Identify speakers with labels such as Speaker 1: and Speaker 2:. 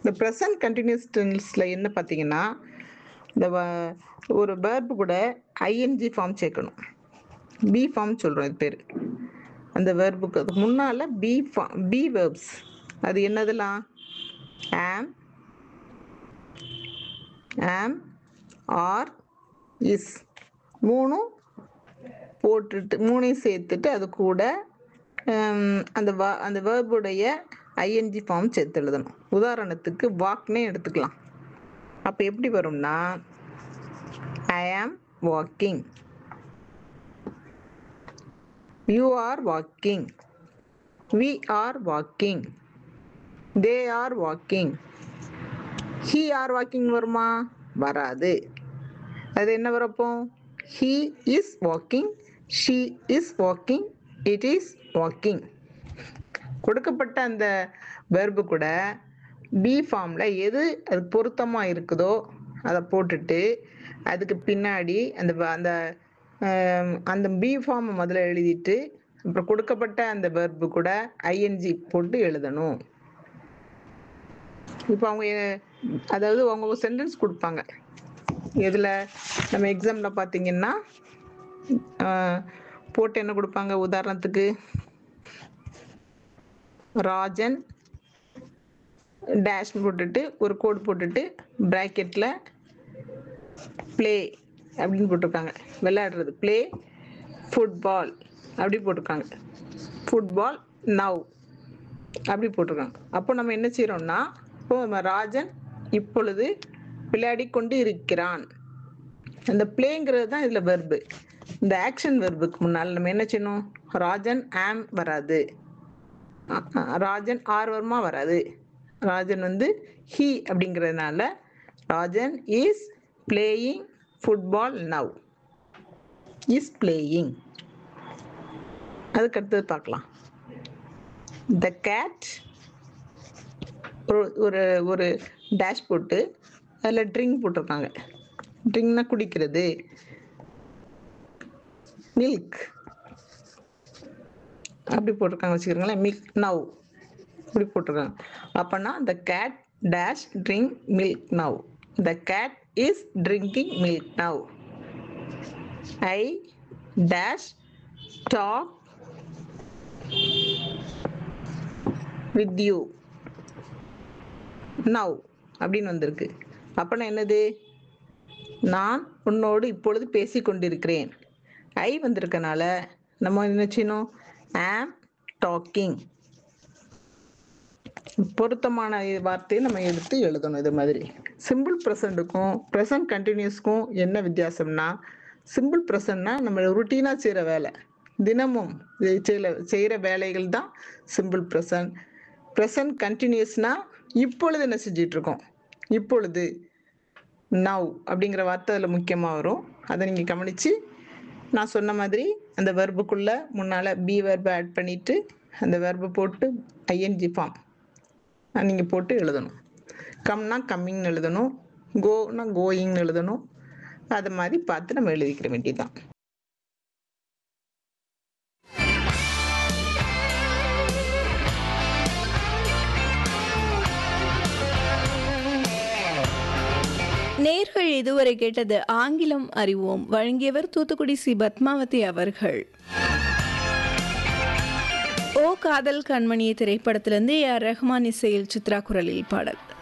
Speaker 1: இந்த present continuous டென்ஸில் என்ன பார்த்தீங்கன்னா இந்த வ- ஒரு வேர்பு கூட ஐஎன்ஜி ஃபார்ம் சேர்க்கணும் பி ஃபார்ம் சொல்கிறோம் இது பேர் அந்த வேர்புக்கு அதுக்கு முன்னால் பி ஃபார்ம் பி வேர்ப்ஸ் அது என்னதெல்லாம் ஆம் ஆம் ஆர் இஸ் மூணும் போட்டுட்டு மூணையும் சேர்த்துட்டு அது கூட ஹம், அந்த வா அந்த வேர்புடைய ஐஎன்ஜி ஃபார்ம் சேர்த்து எழுதணும் உதாரணத்துக்கு வாக்னே எடுத்துக்கலாம் அப்போ எப்படி வரும்னா I am walking you are walking we are walking they are walking he are walking வருமா வராது அது என்ன வரப்போ he is walking she is walking it is walking கொடுக்கப்பட்ட அந்த வெர்பு கூட பி ஃபார்மில் எது அது பொருத்தமாக இருக்குதோ அதை போட்டுட்டு அதுக்கு பின்னாடி அந்த வ- அந்த ஆம், அந்த பி ஃபார்மை முதல்ல எழுதிட்டு அப்புறம் கொடுக்கப்பட்ட அந்த வெர்பு கூட ஐஎன்ஜி போட்டு எழுதணும் இப்போ அவங்க எ- அதாவது அவங்க ஒரு சென்டென்ஸ் கொடுப்பாங்க இதில் நம்ம எக்ஸாமில் பார்த்தீங்கன்னா ஆஹ், போட்டு என்ன கொடுப்பாங்க உதாரணத்துக்கு ராஜன் டேஷ் போட்டுட்டு ஒரு கோடு போட்டுட்டு ப்ராக்கெட்டில் ப்ளே அப்படின்னு போட்டிருக்காங்க விளையாடுறது ப்ளே ஃபுட்பால் அப்படி போட்டிருக்காங்க ஃபுட்பால் நவ் அப்படி போட்டிருக்காங்க அப்போ நம்ம என்ன செய்கிறோம்னா இப்போ நம்ம ராஜன் இப்பொழுது விளையாடி கொண்டு இருக்கிறான் அந்த பிளேங்கிறது தான் இதில் வெர்பு இந்த ஆக்ஷன் வெர்புக்கு முன்னால் நம்ம என்ன செய்யணும் ராஜன் ஆம் வராது அ- அ- ராஜன் ஆர் வருமா வராது ராஜன் வந்து ஹீ அப்படிங்கிறதுனால Rajan is playing football now is playing அதுக்கு அடுத்தது பார்க்கலாம் த கேட் ஒரு ஒரு ஒரு டேஷ் போட்டு அதில் ட்ரிங்க் போட்டிருக்காங்க ட்ரிங்க்னா குடிக்கிறது மில்க் அப்படி போட்டிருக்காங்க வச்சுக்கிறீங்களேன் மில்க் நவ் இப்படி போட்டிருக்காங்க அப்போனா the cat dash drink milk now the cat is drinking milk now I dash talk with you now அப்படின்னு வந்திருக்கு அப்போனா என்னது நான் உன்னோடு இப்பொழுது பேசிக் கொண்டிருக்கிறேன் ஐ வந்திருக்கனால நம்ம என்ன செய்யணும் ஆம் டாக்கிங் பொருத்தமான வார்த்தையை நம்ம எடுத்து எழுதணும் இது மாதிரி சிம்பிள் ப்ரெசண்ட்டுக்கும் ப்ரெசன்ட் கண்டினியூஸ்க்கும் என்ன வித்தியாசம்னா சிம்பிள் ப்ரெசன்ட்னா நம்ம ருட்டீனாக செய்கிற வேலை தினமும் செய்கிற செய்கிற வேலைகள் தான் சிம்பிள் ப்ரெசன்ட் ப்ரெசன்ட் கண்டினியூஸ்னா இப்பொழுது என்ன செஞ்சிட்டு இருக்கோம் இப்பொழுது நவ் அப்படிங்கிற வார்த்தை அதில் முக்கியமாக வரும் அதை நீங்கள் கவனித்து நான் சொன்ன மாதிரி அந்த வெர்புக்குள்ளே முன்னால் பி வெர்பை ஆட் பண்ணிவிட்டு அந்த வெர்பை போட்டு ஐஎன்ஜி ஃபார்ம் நீங்கள் போட்டு எழுதணும் கம்னா கம்மிங்னு எழுதணும் கோனா கோயிங்னு எழுதணும் அது மாதிரி பார்த்து நம்ம எழுதிக்கிற வேண்டியதுதான்
Speaker 2: நேர்கள் இதுவரை கேட்டது ஆங்கிலம் அறிவோம் வழங்கியவர் தூத்துக்குடி சி பத்மாவதி அவர்கள் ஓ காதல் கண்மணியை திரைப்படத்திலிருந்து ஏ ஆர் ரஹ்மான் இசையில் சித்ரா குரலில் பாடல்